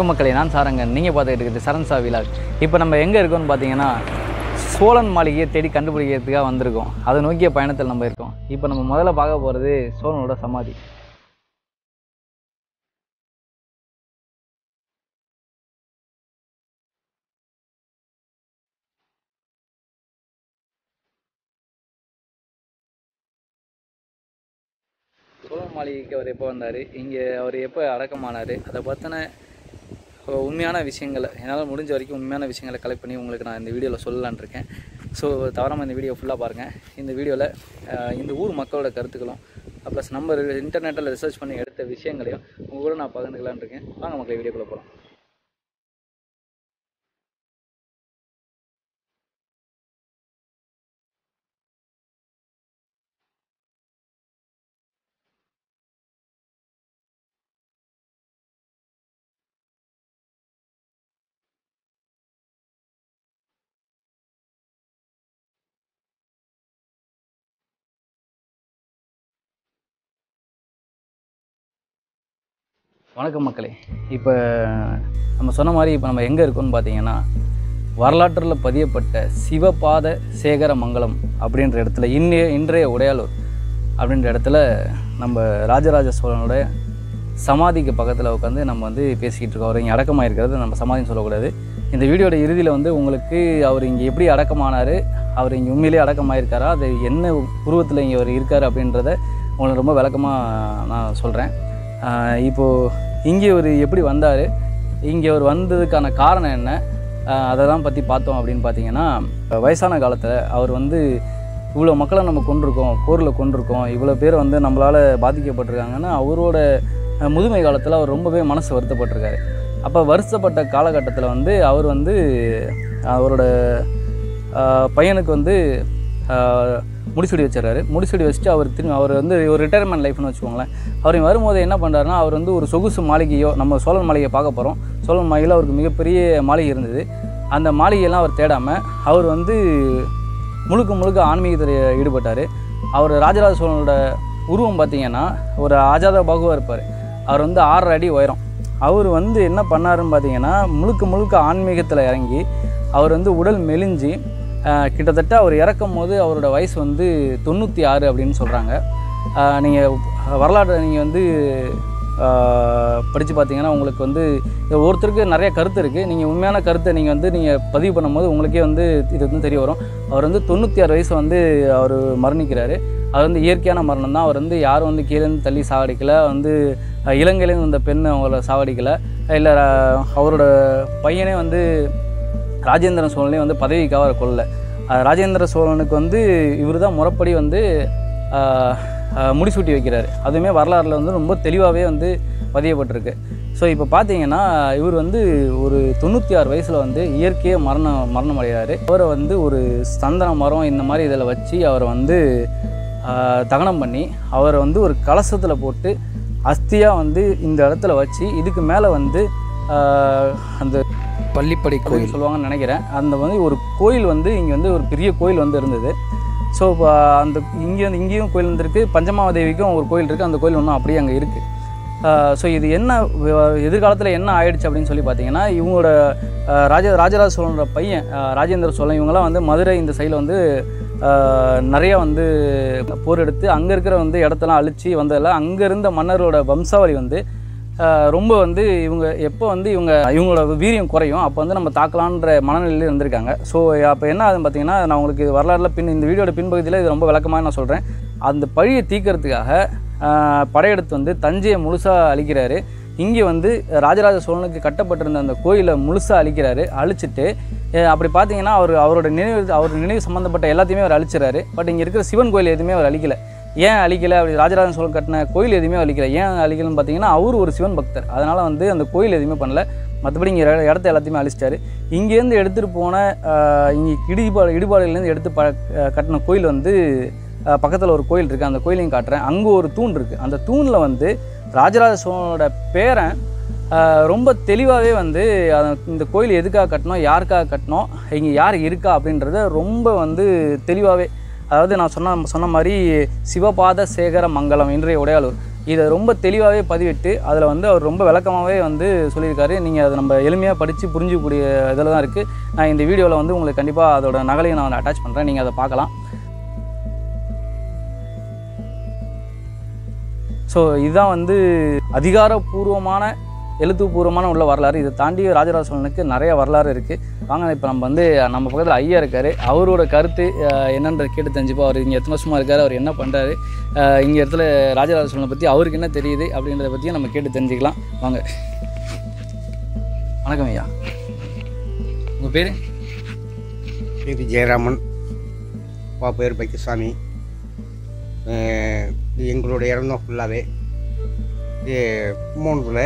வணக்கம் மக்களே நான் சாரங்கன் நீங்கள் பார்த்துக்கிட்டு இருக்கிறது சரண் சா விலாக் இப்போ நம்ம எங்கே இருக்கோம்னு பார்த்தீங்கன்னா சோழன் மாளிகையை தேடி கண்டுபிடிக்கிறதுக்காக வந்திருக்கோம் அதை நோக்கிய பயணத்தில் நம்ம இருக்கோம் இப்போ நம்ம முதல்ல பார்க்க போகிறது சோழனோட சமாதி சோழன் மாளிகைக்கு அவர் எப்போ வந்தார் இங்கே அவர் எப்போ அடக்கமானார் அதை பற்றின உண்மையான விஷயங்களை என்னால் முடிஞ்ச வரைக்கும் உண்மையான விஷயங்களை கலெக்ட் பண்ணி உங்களுக்கு நான் இந்த வீடியோவில் சொல்லலான்னு இருக்கேன் ஸோ தவறாமல் இந்த வீடியோ ஃபுல்லாக பாருங்கள் இந்த வீடியோவில் இந்த ஊர் மக்களோட கருத்துக்களும் ப்ளஸ் நம்ம இன்டர்நெட்டில் ரிசர்ச் பண்ணி எடுத்த விஷயங்களையும் உங்க கூட நான் பகிர்ந்துக்கலான்னு இருக்கேன் வாங்க மக்களை வீடியோக்குள்ளே போகலாம் வணக்கம் மக்களே இப்போ நம்ம சொன்ன மாதிரி இப்போ நம்ம எங்கே இருக்கோம்னு பார்த்தீங்கன்னா வரலாற்றில் பதியப்பட்ட சிவபாத சேகர மங்கலம் அப்படின்ற இடத்துல இன்னைய இன்றைய உடையாளூர் அப்படின்ற இடத்துல நம்ம ராஜராஜ சோழனோட சமாதிக்கு பக்கத்தில் உட்காந்து நம்ம வந்து பேசிக்கிட்டு இருக்கோம் அவர் இங்கே அடக்கமாக இருக்கிறது நம்ம சமாதின்னு சொல்லக்கூடாது இந்த வீடியோட இறுதியில் வந்து உங்களுக்கு அவர் இங்கே எப்படி அடக்கமானார் அவர் இங்கே உண்மையிலேயே அடக்கமாயிருக்காரா அது என்ன உருவத்தில் இங்கே அவர் இருக்கார் அப்படின்றத உங்களுக்கு ரொம்ப விளக்கமாக நான் சொல்கிறேன் இப்போது இங்கே அவர் எப்படி வந்தார் இங்கே அவர் வந்ததுக்கான காரணம் என்ன ஆஹ் அதை தான் பற்றி பார்த்தோம் அப்படின்னு பார்த்தீங்கன்னா வயசான காலத்தில் அவர் வந்து இவ்வளோ மக்களை நம்ம கொண்டிருக்கோம் போரில் கொண்டிருக்கோம் இவ்வளோ பேர் வந்து நம்மளால் பாதிக்கப்பட்டிருக்காங்கன்னா அவரோட அஹ், முதுமை காலத்தில் அவர் ரொம்பவே மனசு வருத்தப்பட்டிருக்காரு அப்போ வருத்தப்பட்ட காலகட்டத்தில் வந்து அவர் வந்து அவரோட ஆஹ், பையனுக்கு வந்து ஆஹ், முடிசூடி வச்சிடறாரு முடிசூடி வச்சுட்டு அவர் திரும்பி அவர் வந்து ஒரு ரிட்டையர்மெண்ட் லைஃப்னு வச்சுக்கோங்களேன் அவர் இங்க வரும்போது என்ன பண்ணுறாருன்னா அவர் வந்து ஒரு சொகுசு மாளிகையோ நம்ம சோழன் மாளிகையை பார்க்க போகிறோம் சோழன் மாளிகையில் அவருக்கு மிகப்பெரிய மாளிகை இருந்தது அந்த மாளிகையெல்லாம் அவர் தேடாமல் அவர் வந்து முழுக்க முழுக்க ஆன்மீகத்தில் ஈடுபட்டார் அவர் ராஜராஜ சோழனோட உருவம் பார்த்தீங்கன்னா ஒரு ஆஜாத பாகுவாக இருப்பார் அவர் வந்து ஆறரை அடி உயரம் அவர் வந்து என்ன பண்ணாருன்னு பார்த்தீங்கன்னா முழுக்க முழுக்க ஆன்மீகத்தில் இறங்கி அவர் வந்து உடல் மெலிஞ்சு ஆஹ், கிட்டத்தட்ட அவர் இறக்கும் போது அவரோட வயசு வந்து தொண்ணூற்றி ஆறு அப்படின்னு சொல்கிறாங்க நீங்கள் வரலாற்றை நீங்கள் வந்து படித்து பார்த்தீங்கன்னா உங்களுக்கு வந்து இது ஒருத்தருக்கு நிறைய கருத்து இருக்குது நீங்கள் உண்மையான கருத்தை நீங்கள் வந்து நீங்கள் பதிவு பண்ணும்போது உங்களுக்கே வந்து இது வந்து தெரிய வரும் அவர் வந்து தொண்ணூற்றி ஆறு வயசு வந்து அவர் மரணிக்கிறாரு அது வந்து இயற்கையான மரணம் தான் அவர் வந்து யாரும் வந்து கீழேருந்து தள்ளி சாவடிக்கலை வந்து அஹ், இலங்கையிலேருந்து வந்த பெண் அவங்கள சாவடிக்கலை இல்லை அவரோட பையனே வந்து ராஜேந்திரன் சோழனே வந்து பதவிக்காக அவரை கொல்லலை அஹ், ராஜேந்திர சோழனுக்கு வந்து இவர் தான் முறைப்படி வந்து ஆஹ், ஆஹ், முடிசூட்டி வைக்கிறாரு அதுவுமே வரலாறுல வந்து ரொம்ப தெளிவாகவே வந்து பதியப்பட்டிருக்கு ஸோ இப்போ பார்த்தீங்கன்னா இவர் வந்து ஒரு தொண்ணூற்றி ஆறு வயசில் வந்து இயற்கையே மரணம் மரணம் அடைகிறாரு அவரை வந்து ஒரு சந்தன மரம் இந்த மாதிரி இதில் வச்சு அவரை வந்து ஆஹ், தகனம் பண்ணி அவரை வந்து ஒரு கலசத்தில் போட்டு அஸ்தியாக வந்து இந்த இடத்துல வச்சு இதுக்கு மேலே வந்து ஆஹ், அந்த பள்ளிப்படை கோயில் சொல்லுவாங்கன்னு நினைக்கிறேன் அந்த வந்து ஒரு கோயில் வந்து இங்கே வந்து ஒரு பெரிய கோயில் வந்து இருந்தது ஸோ இப்போ அந்த இங்கே வந்து இங்கேயும் கோயில் இருந்திருக்கு பஞ்சமாவதேவிக்கும் ஒரு கோயில் இருக்குது அந்த கோயில் ஒன்றும் அப்படியே அங்கே இருக்குது ஸோ இது என்ன எதிர்காலத்தில் என்ன ஆயிடுச்சு அப்படின்னு சொல்லி பார்த்தீங்கன்னா இவங்களோட ஆஹ், ராஜ ராஜராஜ சோழனோட பையன் ஆஹ், ராஜேந்திர சோழன் இவங்கெல்லாம் வந்து மதுரை இந்த சைடில் வந்து ஆஹ், நிறையா வந்து போர் எடுத்து அங்கே இருக்கிற வந்து இடத்தெல்லாம் அழிச்சு வந்ததில் அங்கே இருந்த மன்னரோட வம்சாவளி வந்து ஆஹ், ரொம்ப வந்து இவங்க எப்போ வந்து இவங்க இவங்களோட வீரியம் குறையும் அப்போ வந்து நம்ம தாக்கலான்ற மனநிலையில் இருந்திருக்காங்க ஸோ அப்போ என்ன ஆகுதுன்னு பார்த்தீங்கன்னா நான் உங்களுக்கு இது வரலாறுல பின் இந்த வீடியோட பின்பகுதியில் இது ரொம்ப விளக்கமாக நான் சொல்கிறேன் அந்த பழியை தீர்க்கறதுக்காக ஆஹ், படையெடுத்து வந்து தஞ்சையை முழுசாக அழிக்கிறாரு இங்கே வந்து ராஜராஜ சோழனுக்கு கட்டப்பட்டிருந்த அந்த கோயிலை முழுசாக அழிக்கிறாரு அழிச்சிட்டு அஹ், அப்படி பார்த்தீங்கன்னா அவர் அவரோட நினைவு அவர் நினைவு சம்மந்தப்பட்ட எல்லாத்தையுமே அவர் அழிச்சிறாரு பட் இங்கே இருக்கிற சிவன் கோயில் எதுவுமே அவர் அழிக்கல ஏன் அழிக்கல அப்படி ராஜராஜ சோழன் கட்டின கோயில் எதுவுமே அழிக்கல ஏன் அழிக்கலன்னு பார்த்தீங்கன்னா அவர் ஒரு சிவன் பக்தர் அதனால் வந்து அந்த கோயில் எதுவுமே பண்ணல மற்றபடி இங்கே இடத்த எல்லாத்தையுமே அழிச்சிட்டாரு இங்கேருந்து எடுத்துகிட்டு போன ஆஹ், இங்கே இடிபாடு இடிபாடுலேருந்து எடுத்து ப அஹ், கட்டின கோயில் வந்து பக்கத்தில் ஒரு கோயில் இருக்குது அந்த கோயிலையும் காட்டுறேன் அங்கே ஒரு தூண் இருக்குது அந்த தூணில் வந்து ராஜராஜ சோழனோட பேரன் ஆஹ், ரொம்ப தெளிவாகவே வந்து அத- இந்த கோயில் எதுக்காக கட்டணும் யாருக்காக கட்டணும் இங்கே யார் இருக்கா அப்படின்றத ரொம்ப வந்து தெளிவாகவே அதாவது நான் சொன்ன சொன்ன மாதிரி சிவபாத சேகர மங்கலம் இன்றைய உடையாளூர் இதை ரொம்ப தெளிவாகவே பதிவிட்டு அதில் வந்து அவர் ரொம்ப விளக்கமாகவே வந்து சொல்லியிருக்காரு நீங்கள் அதை நம்ம எளிமையாக படித்து புரிஞ்சிக்கக்கூடிய இதில் தான் இருக்குது நான் இந்த வீடியோவில் வந்து உங்களுக்கு கண்டிப்பாக அதோட நகலையும் நான் வந்து அட்டாச் பண்ணுறேன் நீங்கள் அதை பார்க்கலாம் ஸோ இதுதான் வந்து அதிகாரப்பூர்வமான எழுத்துப்பூர்வமான உள்ள வரலாறு இதை தாண்டி ராஜராஜ சோழனுக்கு நிறைய வரலாறு இருக்குது வாங்க இப்போ நம்ம வந்து நம்ம பக்கத்தில் ஐயா இருக்கார் அவரோட கருத்து அஹ், என்னன்றதை கேட்டு தெரிஞ்சுப்போம் அவர் இங்கே எத்தனை வருஷமாக இருக்கார் அவர் என்ன பண்ணுறாரு இங்கே இடத்துல ராஜராஜ சோழனை பற்றி அவருக்கு என்ன தெரியுது அப்படின்றத பற்றியும் நம்ம கேட்டு தெரிஞ்சுக்கலாம் வாங்க வணக்கம் ஐயா உங்கள் பேர் பேர் ஜெயராமன் அப்பா பேர் பைக்கசாமி அஹ் இது எங்களுடைய இடம் தான் ஃபுல்லாகவே இது கும்பகோணத்தில்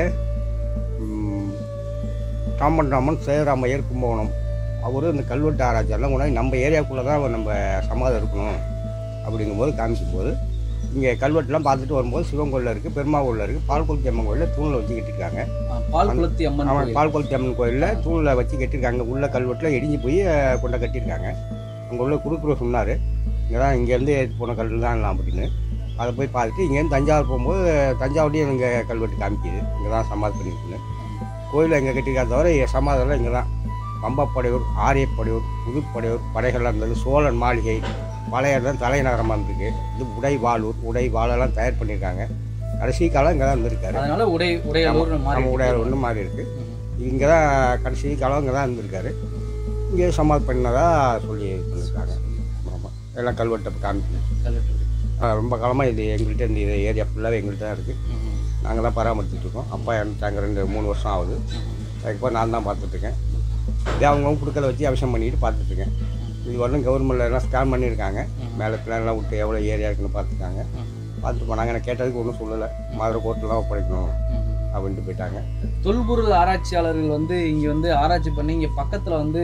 ராமன் ராமன் சேராமையர் கும்பகோணம் அவர் இந்த கல்வெட்டு ஆராய்ச்சியெல்லாம் கொண்டாந்து நம்ம ஏரியாக்குள்ளே தான் நம்ம சமாதம் இருக்கணும் அப்படிங்கும்போது காமிக்கும்போது இங்கே கல்வெட்டுலாம் பார்த்துட்டு வரும்போது சிவன் கோயிலில் இருக்குது பெருமாள் இருக்குது பால்குளத்தி அம்மன் கோயிலில் தூணில் வச்சு கட்டிருக்காங்க பால் குளத்தி அம்மன் அவன் கோயில். பால்குளத்தி அம்மன் கோயிலில் தூணில் வச்சு கட்டியிருக்காங்க உள்ள கல்வெட்டில் இடிஞ்சு போய் அஹ், கொண்ட கட்டியிருக்காங்க அங்கே உள்ள குடுக்குற சொன்னார் இங்கே தான் இங்கேருந்து ஏற்றி போன கல் தான் எல்லாம் அப்படின்னு அதை போய் பார்த்துட்டு இங்கேருந்து தஞ்சாவூர் போகும்போது தஞ்சாவூர்லேயும் இங்கே கல்வெட்டு காமிக்குது இங்கே தான் சமாதி பண்ணியிருக்குன்னு கோயிலில் எங்கே கட்டியிருக்கா தவிர இங்க சமாதிலாம் இங்கே தான் பம்பப்படையூர் ஆரியப்படையூர் புதுப்படையூர் படைகள்லாம் இருந்தது சோழன் மாளிகை பழைய தான் தலைநகரமாக இருந்திருக்கு இது உடை வாளூர் உடை வாழெல்லாம் தயார் பண்ணியிருக்காங்க கடைசி காலம் இங்கே தான் இருந்திருக்காரு அதனால உடை உடையலூர்னு மாறி நம்ம உடைய ஒன்று மாறி இருக்கு இங்கே தான் கடைசி காலம் இங்கே தான் இருந்திருக்காரு இங்கே சமாதி பண்ணதா சொல்லி பண்ணியிருக்காங்க ஆமாம் எல்லாம் கல்வெட்டை காமிக்கணும் கல்வெட்டு. ரொம்ப காலமாக இது எங்கள்கிட்ட இந்த இது ஏரியா ஃபுல்லாகவே எங்கள்கிட்ட தான் இருக்குது ம். நாங்கள் தான் பராமரிச்சுட்டு இருக்கோம் அப்பா இறந்துட்டாங்க ரெண்டு மூணு வருஷம் ஆகுது அதுக்கப்புறம் நான் தான் பார்த்துட்ருக்கேன் இதே அவங்கவுங்க கொடுக்கறத வச்சு அபிஷேகம் பண்ணிட்டு பார்த்துட்ருக்கேன் இது வரலும் கவர்மெண்ட்டில் எல்லாம் ஸ்கேன் பண்ணியிருக்காங்க மேலே பிளான்லாம் விட்டு எவ்வளோ ஏரியா இருக்குன்னு பார்த்துருக்காங்க பார்த்துட்டு போனாங்க நான் கேட்டதுக்கு ஒன்றும் சொல்லலை மதுரை கோர்ட்டெலாம் ஒப்படைக்கணும் ம். அப்படின்ட்டு போயிட்டாங்க தொல்பொருள் ஆராய்ச்சியாளர்கள் வந்து இங்கே வந்து ஆராய்ச்சி பண்ணி இங்கே பக்கத்தில் வந்து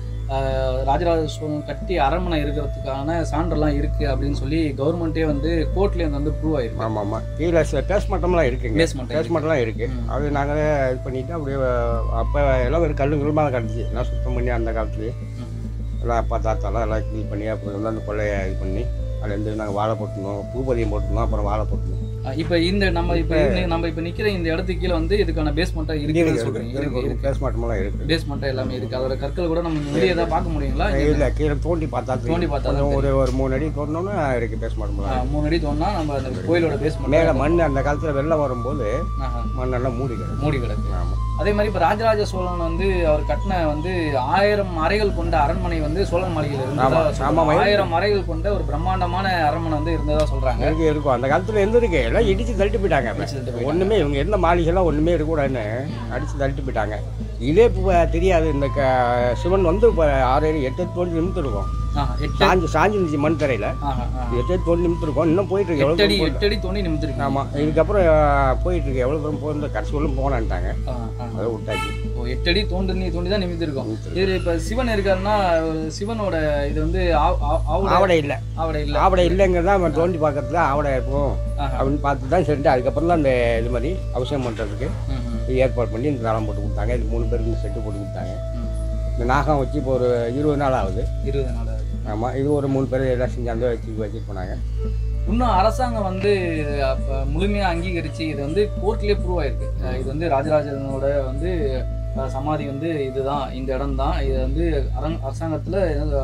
ஆஹ், ராஜராஜ சோழன் கட்டி அரண்மனை இருக்கிறதுக்கான சான்றெல்லாம் இருக்குது அப்படின்னு சொல்லி கவர்மெண்ட்டே வந்து கோர்ட்லேருந்து வந்து ப்ரூவ் ஆயிருக்கு ஆமாம் ஆமாம் கீழே பேஸ் மட்டம்லாம் இருக்குங்க பேஸ்மெண்ட் பேஸ் மட்டம்லாம் இருக்குது ம். அது நாங்கள் இது பண்ணிவிட்டு அப்படியே அப்போ எல்லாம் ஒரு கல்லு நிலமாக தான் கிடச்சி எல்லாம் சுத்தம் பண்ணி அந்த காலத்துலேயே எல்லாம் அப்பா தாத்தாலாம் எல்லாம் க்ளீன் பண்ணி அப்புறம் வந்து அந்த கொள்ளையை இது பண்ணி அதுலேருந்து நாங்கள் வாழை போட்டுருந்தோம் பூபதியம் போட்டுருந்தோம் அப்புறம் வாழை போட்டுருந்தோம் இப்போ இந்த நம்ம இப்போ நம்ம இப்போ நிற்கிற இந்த இடத்துக்கு கீழே வந்து இதுக்கான பேஸ்மெண்ட்டாக இருக்குன்னு சொல்கிறீங்க இருக்கு இருக்கு பேஸ் மட்டமெல்லாம் இருக்குது பேஸ்மெண்ட்டாக எல்லாமே இருக்குது அதோட கற்கள் கூட நம்ம வெளியே தான் பார்க்க முடியுங்களா இல்லை கீழே தோண்டி பார்த்தா தெரியும். தோண்டி பார்த்தா தான் கொஞ்சம் ஒரு ஒரு மூணு அடி தோண்டினோன்னா இருக்குது பேஸ் மட்டமெல்லாம் ஆஹ், மூணு அடி தோணுனா நம்ம அந்த கோயிலோட பேஸ்மெண்ட் மேலே மண் அந்த காலத்தில் வெள்ளம் வரும்போது மண்ணெல்லாம் மூடி கிடக்கு மூடி கிடக்கு ஆமாம் அதே மாதிரி இப்போ ராஜராஜ சோழன் வந்து அவர் கட்டின வந்து ஆயிரம் அறைகள் கொண்ட அரண்மனை வந்து சோழன் மாளிகையில் இருந்ததா ஆமா, சொல்றாங்க. ஆமா. ஆயிரம் அறைகள் கொண்ட ஒரு பிரம்மாண்டமான அரண்மனை வந்து இருந்ததா சொல்றாங்க இருக்கு இருக்கும் அந்த காலத்தில் இருந்திருக்கு எல்லாம் இடிச்சு தள்ளிட்டு போயிட்டாங்க இப்ப. இடிச்சு தள்ளிட்டு போயிட்டாங்க. ஒண்ணுமே இவங்க இருந்த மாளிகைலாம் ஒண்ணுமே இருக்கக்கூடாதுன்னு அடிச்சு தள்ளிட்டு போயிட்டாங்க இதே இப்போ தெரியாது இந்த க சிவன் வந்து இப்போ ஆறு ஏழு எட்டு எட்டு தோண்டி நிமித்திருக்கோம் ஆஹா, எட்டு சாஞ்சு சாஞ்சு இருந்துச்சு மண் தரையில் ஆஹா, ஆஹா. எட்டு எட்டு தோண்டி நிமித்திருக்கோம் இன்னும் போயிட்டு இருக்கு எட்டு அடி எவ்வளோ எட்டு அடி தோண்டி நிமித்திருக்கு ஆமாம் இதுக்கப்புறம் அஹ், போயிட்டு இருக்கு எவ்வளோ தூரம் போயிருந்த கடைசி வரலும் போனான்ட்டாங்க அதை விட்டாச்சு ஓ எட்டு அடி தோண்டி நீ தோண்டி தான் நிமித்திருக்கோம் நிமித்திருக்கு. இது இப்போ சிவன் இருக்காருன்னா சிவனோட இது வந்து ஆவ- ஆவ- ஆவுடை ஆவடை இல்லை ஆவடை இல்லை ஆவடை இல்லைங்கிறது தான் அவன் தோண்டி பார்க்கறதுல ஆவடை இருக்கும் ஆஹா. அப்படின்னு பார்த்து தான் சரிட்டு அதுக்கப்புறம் தான் அந்த இது மாதிரி அவசியம் பண்ணுறதுக்கு ம், ம், ஏற்பாடு பண்ணி இந்த தளம் போட்டு கொடுத்தாங்க இது மூணு பேருக்கு இந்த செட்டு போட்டு கொடுத்தாங்க ம். இந்த நாகம் வச்சு இப்போ ஒரு இருபது நாள் ஆகுது இருபது நாள் ஆகுது. ஆமாம் இது ஒரு மூணு பேர் எல்லாம் செஞ்சு அந்த வச்சு வச்சுட்டு போனாங்க இன்னும் அரசாங்கம் வந்து அப்ப முழுமையா அங்கீகரிச்சு இது வந்து கோர்ட்லயே ப்ரூவ் ஆயிருக்கு அஹ் இது வந்து ராஜராஜனோட வந்து அஹ், சமாதி வந்து இதுதான் இந்த இடம் தான் இது வந்து அரங் அரசாங்கத்துல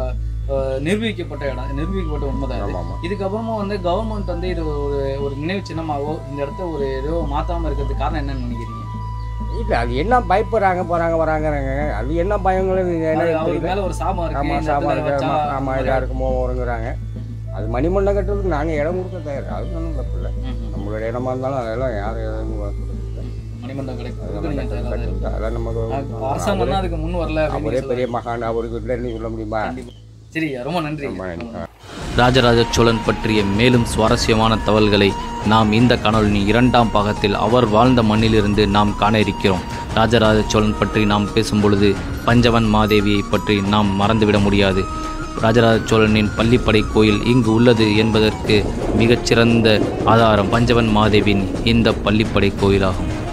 அஹ், நிரூபிக்கப்பட்ட இடம் நிரூபிக்கப்பட்ட உண்மைதான் இது ஆமாம் ஆமாம் இதுக்கப்புறமும் வந்து கவர்மெண்ட் வந்து இது ஒரு ஒரு நினைவு சின்னமாவோ இந்த இடத்த ஒரு ஏதோ மாத்தாம இருக்கிறதுக்கு காரணம் என்னன்னு நினைக்கிறீங்க இல்லை அது என்ன பயப்படுறாங்க போகிறாங்க வராங்கிறாங்க அது என்ன பயங்களும் இது என்ன அது அவருக்கு தெரியல மேல ஒரு சாபம் இருக்கு ஆமாம் இந்த சாமான் இடத்துல இருக்கு வச்சா- ஆமாம் இதாக இருக்குமோ வருங்கிறாங்க அது மணிமண்டை கட்டுறதுக்கு நாங்கள் இடம் கொடுக்க தயார் அது ஒன்றும் தப்பு இல்லை ம், ம். நம்மளோட இடமா இருந்தாலும் அதெல்லாம் யாரும் எதுவும் கொடுக்கறதில்ல. மணிமண்டபம் கிடைக்கும் அதெல்லாம் கொடுக்க நீங்க தயாரா தான் கட்டு- இருக்கு. அதெல்லாம் நமக்கு அஹ் அரசாங்கம் தான் அதுக்கு முன் வரல அப்படின்னு அவரே சொல்லலாம். பெரிய மகான் அவருக்கு இல்லைன்னு சொல்ல முடியுமா சரி ரொம்ப நன்றி ரொம்ப நன்றி. ராஜராஜ சோழன் பற்றிய மேலும் சுவாரஸ்யமான தகவல்களை நாம் இந்த காணொலியின் இரண்டாம் பாகத்தில் அவர் வாழ்ந்த மண்ணிலிருந்து நாம் காண இருக்கிறோம் ராஜராஜ சோழன் பற்றி நாம் பேசும்பொழுது பஞ்சவன் மாதேவியை பற்றி நாம் மறந்துவிட முடியாது ராஜராஜ சோழனின் பள்ளிப்படை கோயில் இங்கு உள்ளது என்பதற்கு மிகச்சிறந்த ஆதாரம் பஞ்சவன் மாதேவியின் இந்த பள்ளிப்படை கோயிலாகும்